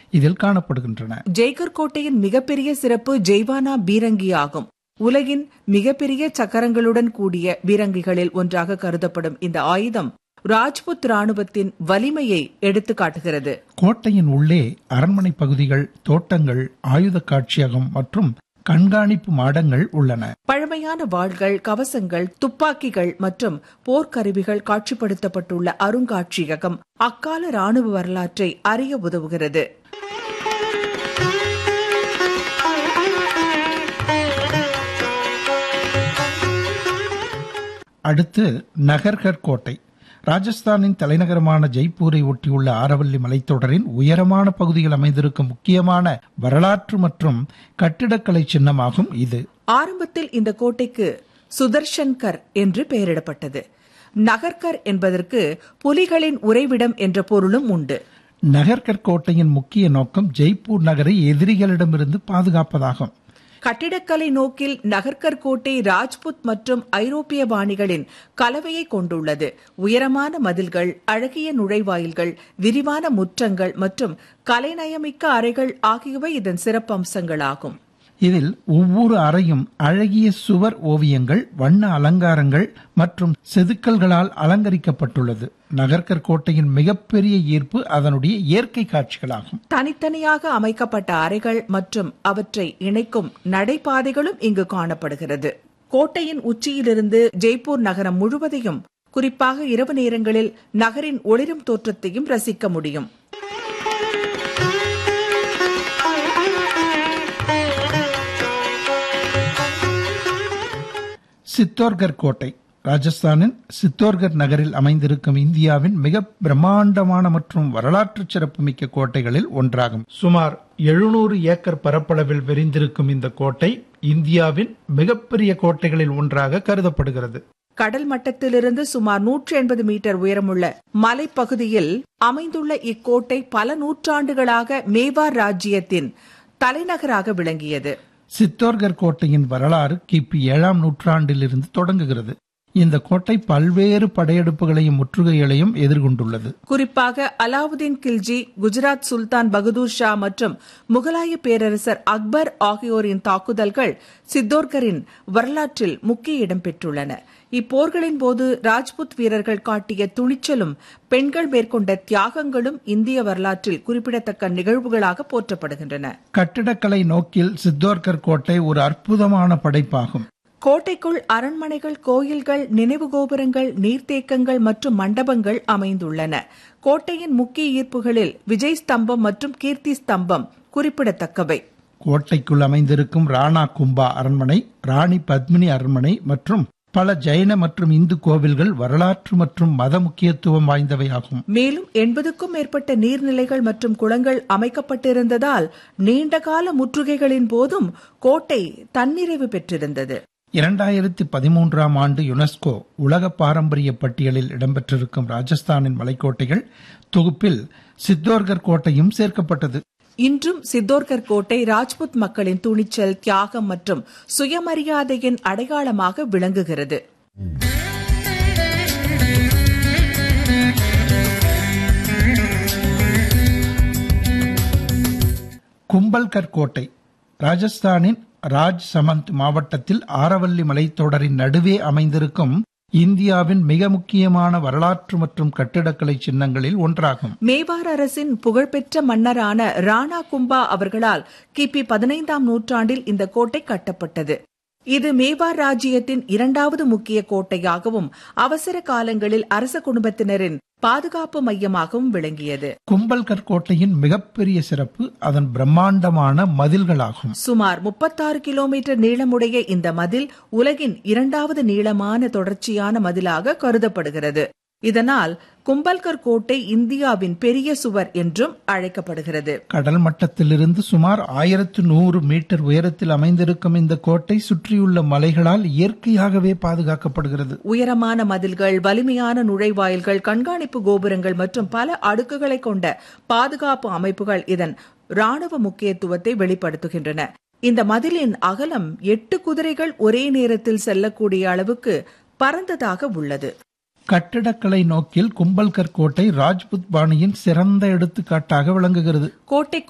இதில் காணப்படுகின்றன ஜெய்கர் கோட்டையின் மிகப்பெரிய சிறப்பு ஜெய்வானா பீரங்கி ஆகும் உலகின் மிகப்பெரிய சக்கரங்களுடன் கூடிய பீரங்கிகளில் ஒன்றாக கருதப்படும் இந்த ஆயுதம் ராஜ்புத் ராணுவத்தின் வலிமையை எடுத்து காட்டுகிறது கோட்டையின் உள்ளே அரண்மனை பகுதிகள் தோட்டங்கள் ஆயுத காட்சியகம் மற்றும் கண்காணிப்பு மாடங்கள் உள்ளன பழமையான வாள்கள் கவசங்கள் துப்பாக்கிகள் மற்றும் போர்க்கருவிகள் காட்சிப்படுத்தப்பட்டுள்ள அருங்காட்சியகம் அக்கால ராணுவ வரலாற்றை அறிய உதவுகிறது அடுத்து நகர்கர் கோட்டை ராஜஸ்தானின் தலைநகரமான ஜெய்ப்பூரை ஒட்டியுள்ள ஆரவல்லி மலைத்தொடரின் உயரமான பகுதியில் அமைந்திருக்கும் முக்கியமான வரலாற்று மற்றும் கட்டிடக்கலை சின்னமாகும் இது ஆரம்பத்தில் இந்த கோட்டைக்கு சுதர்ஷன்கர் என்று பெயரிடப்பட்டது நகர்கர் என்பதற்கு புலிகளின் உறைவிடம் என்ற பொருளும் உண்டு நகர்கர் கோட்டையின் முக்கிய நோக்கம் ஜெய்ப்பூர் நகரை எதிரிகளிடமிருந்து பாதுகாப்பதாகும் கட்டிடக்கலை நோக்கில் நகர்கர் கோட்டை ராஜ்புத் மற்றும் ஐரோப்பிய பாணிகளின் கலவையை கொண்டுள்ளது உயரமான மதில்கள் அழகிய நுழைவாயில்கள் விரிவான முற்றங்கள் மற்றும் கலைநயமிக்க அறைகள் ஆகியவை இதன் சிறப்பம்சங்களாகும் இதில் ஒவ்வொரு அறையும் அழகிய சுவர் ஓவியங்கள் வண்ண அலங்காரங்கள் மற்றும் செதுக்கல்களால் அலங்கரிக்கப்பட்டுள்ளது நகர்கர் கோட்டையின் மிகப்பெரிய ஈர்ப்பு அதனுடைய இயற்கை காட்சிகளாகும் தனித்தனியாக அமைக்கப்பட்ட அறைகள் மற்றும் அவற்றை இணைக்கும் நடைபாதைகளும் இங்கு காணப்படுகிறது கோட்டையின் உச்சியிலிருந்து ஜெய்ப்பூர் நகரம் முழுவதையும் குறிப்பாக இரவு நேரங்களில் நகரின் ஒளிரும் தோற்றத்தையும் ரசிக்க முடியும் சித்தோர்கர் கோட்டை ராஜஸ்தானின் சித்தோர்கர் நகரில் அமைந்திருக்கும் இந்தியாவின் மிக பிரம்மாண்டமான மற்றும் வரலாற்று சிறப்புமிக்க கோட்டைகளில் ஒன்றாகும் சுமார் எழுநூறு ஏக்கர் பரப்பளவில் விரிந்திருக்கும் இந்த கோட்டை இந்தியாவின் மிகப்பெரிய கோட்டைகளில் ஒன்றாக கருதப்படுகிறது கடல் மட்டத்திலிருந்து சுமார் நூற்றி எண்பது மீட்டர் உயரமுள்ள மலைப்பகுதியில் அமைந்துள்ள இக்கோட்டை பல நூற்றாண்டுகளாக மேவார் ராஜ்யத்தின் தலைநகராக விளங்கியது சித்தோர்கர் கோட்டையின் வரலாறு கிபி ஏழாம் நூற்றாண்டிலிருந்து தொடங்குகிறது இந்த கோட்டை பல்வேறு படையெடுப்புகளையும் முற்றுகைகளையும் எதிர்கொண்டுள்ளது குறிப்பாக அலாவுதீன் கில்ஜி குஜராத் சுல்தான் பகதூர் ஷா மற்றும் முகலாய பேரரசர் அக்பர் ஆகியோரின் தாக்குதல்கள் சித்தோர்கரின் வரலாற்றில் முக்கிய இடம் பெற்றுள்ளன இப்போர்களின் போது ராஜ்புத் வீரர்கள் காட்டிய துணிச்சலும் பெண்கள் மேற்கொண்ட தியாகங்களும் இந்திய வரலாற்றில் குறிப்பிடத்தக்க நிகழ்வுகளாக போற்றப்படுகின்றன கட்டிடக்கலை நோக்கில் சித்தோர்கர் கோட்டை ஒரு அற்புதமான படைப்பாகும் கோட்டைக்குள் அரண்மனைகள் கோயில்கள் நினைவு கோபுரங்கள் நீர்த்தேக்கங்கள் மற்றும் மண்டபங்கள் அமைந்துள்ளன கோட்டையின் முக்கிய ஈர்ப்புகளில் விஜய் ஸ்தம்பம் மற்றும் கீர்த்தி ஸ்தம்பம் குறிப்பிடத்தக்கவை கோட்டைக்குள் அமைந்திருக்கும் ராணா கும்பா அரண்மனை ராணி பத்மினி அரண்மனை மற்றும் பல ஜைன மற்றும் இந்து கோவில்கள் வரலாற்று மற்றும் மத முக்கியத்துவம் வாய்ந்தவையாகும் மேலும் எண்பதுக்கும் மேற்பட்ட நீர்நிலைகள் மற்றும் குளங்கள் அமைக்கப்பட்டிருந்ததால் நீண்டகால முற்றுகைகளின் போதும் கோட்டை தன்னிறைவு பெற்றிருந்தது இரண்டாயிரத்தி பதிமூன்றாம் ஆண்டு யுனெஸ்கோ உலக பாரம்பரிய பட்டியலில் இடம்பெற்றிருக்கும் ராஜஸ்தானின் மலைக்கோட்டைகள் தொகுப்பில் சித்தோர்கர் கோட்டையும் சேர்க்கப்பட்டது இன்றும் சித்தோர்கர் கோட்டை ராஜ்புத் மக்களின் துணிச்சல் தியாகம் மற்றும் சுயமரியாதையின் அடையாளமாக விளங்குகிறது கும்பல்கர் கோட்டை ராஜஸ்தானின் ராஜ் சமந்த் மாவட்டத்தில் ஆரவல்லி மலைத்தொடரின் நடுவே அமைந்திருக்கும் இந்தியாவின் மிக முக்கியமான வரலாற்று மற்றும் கட்டிடக்கலை சின்னங்களில் ஒன்றாகும் மேவார் அரசின் புகழ்பெற்ற மன்னரான ராணா கும்பா அவர்களால் கிபி பதினைந்தாம் நூற்றாண்டில் இந்த கோட்டை கட்டப்பட்டது இது மேவார் ராஜ்யத்தின் இரண்டாவது முக்கிய கோட்டையாகவும் அவசர காலங்களில் அரச குடும்பத்தினரின் பாதுகாப்பு மையமாகவும் விளங்கியது கும்பல்கர் கோட்டையின் மிகப்பெரிய சிறப்பு அதன் பிரம்மாண்டமான மதில்களாகும் சுமார் முப்பத்தாறு கிலோமீட்டர் நீளமுடைய இந்த மதில் உலகின் இரண்டாவது நீளமான தொடர்ச்சியான மதிலாக கருதப்படுகிறது இதனால் கும்பல்கர் கோட்டை இந்தியாவின் பெரிய சுவர் என்றும் அழைக்கப்படுகிறது கடல் மட்டத்திலிருந்து சுமார் ஆயிரத்து நூறு மீட்டர் உயரத்தில் அமைந்திருக்கும் இந்த கோட்டை சுற்றியுள்ள மலைகளால் இயற்கையாகவே பாதுகாக்கப்படுகிறது உயரமான மதில்கள் வலிமையான நுழைவாயில்கள் கண்காணிப்பு கோபுரங்கள் மற்றும் பல அடுக்குகளை கொண்ட பாதுகாப்பு அமைப்புகள் இதன் ராணுவ முக்கியத்துவத்தை வெளிப்படுத்துகின்றன இந்த மதிலின் அகலம் எட்டு குதிரைகள் ஒரே நேரத்தில் செல்லக்கூடிய அளவுக்கு பரந்ததாக உள்ளது கட்டிடக்கலை நோக்கில் கும்பல்கர் கோட்டை ராஜ்புத் பாணியின் சிறந்த எடுத்துக்காட்டாக விளங்குகிறது கோட்டை